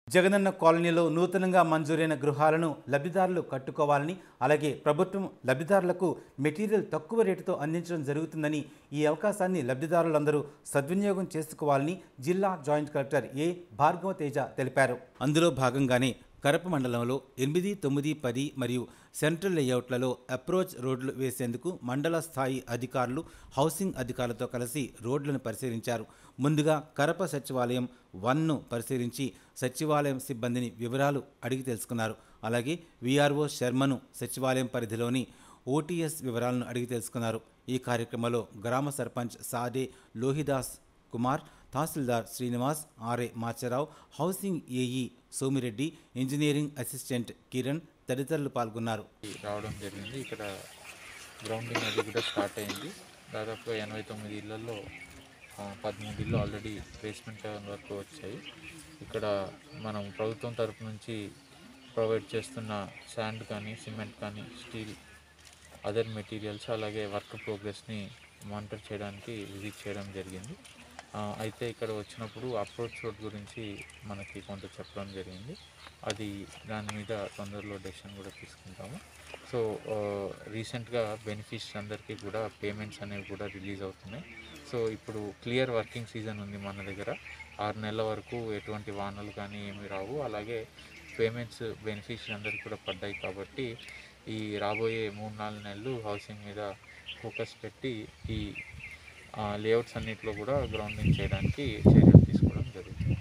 జగనన్న కాలనీలో నూతనంగా మంజూరైన గృహాలను లబ్ధిదారులు కట్టుకోవాలని అలాగే ప్రభుత్వం లబ్ధిదారులకు మెటీరియల్ తక్కువ రేటుతో అందించడం జరుగుతుందని ఈ అవకాశాన్ని లబ్ధిదారులందరూ సద్వినియోగం చేసుకోవాలని జిల్లా joint collector A Bhargava Teja తెలిపారు అందులో భాగంగానే కరప మండలంలో ఎనిమిది తొమ్మిది పది మరియు సెంట్రల్ లేఅవుట్లలో అప్రోచ్ రోడ్లు వేసేందుకు మండల స్థాయి అధికారులు హౌసింగ్ అధికారులతో కలిసి రోడ్లను పరిశీలించారు ముందుగా కరప సచివాలయం వన్ను పరిశీలించి సచివాలయం సిబ్బందిని వివరాలు అడిగి తెలుసుకున్నారు అలాగే విఆర్ఓ శర్మను సచివాలయం పరిధిలోని ఓటీఎస్ వివరాలను అడిగి తెలుసుకున్నారు ఈ కార్యక్రమంలో గ్రామ సర్పంచ్ సాడే లోహిదాస్ కుమార్ తహసీల్దార్ Srinivas RA Macharao housing AE Somireddy engineering assistant Kiran తదితరులు పాల్గొన్నారు రావడం జరిగింది ఇక్కడ గ్రౌండింగ్ అది కూడా స్టార్ట్ అయింది దాదాపుగా ఎనభై తొమ్మిది ఇళ్లలో ఆ, పదమూడు ఇళ్ళు ఆల్రెడీ బేస్మెంట్ లెవెల్ వరకు వచ్చాయి ఇక్కడ మనం ప్రభుత్వం తరపు నుంచి ప్రొవైడ్ చేస్తున్న శాండ్ కానీ సిమెంట్ కానీ స్టీల్ అదర్ మెటీరియల్స్ అలాగే వర్క్ ప్రోగ్రెస్ని మానిటర్ చేయడానికి విజిట్ చేయడం జరిగింది ఆ, అయితే ఇక్కడ వచ్చినప్పుడు అప్రోచ్ రోడ్ గురించి మనకి కొంత చెప్పడం జరిగింది అది దాని మీద తొందరలో డెసిషన్ కూడా తీసుకుంటాము సో రీసెంట్గా బెనిఫిట్స్ అందరికీ కూడా పేమెంట్స్ అనేవి కూడా రిలీజ్ అవుతున్నాయి సో ఇప్పుడు క్లియర్ వర్కింగ్ సీజన్ ఉంది మన దగ్గర ఆరు నెలల వరకు ఎటువంటి వానలు కానీ ఏమీ రావు అలాగే పేమెంట్స్ బెనిఫిట్స్ అందరికీ కూడా పడ్డాయి కాబట్టి ఈ రాబోయే మూడు నాలుగు నెలలు హౌసింగ్ మీద ఫోకస్ పెట్టి ఈ లేఅవుట్స్ అన్నింటిలో కూడా గ్రౌండింగ్ చేయడానికి చర్యలు తీసుకోవడం జరుగుతుంది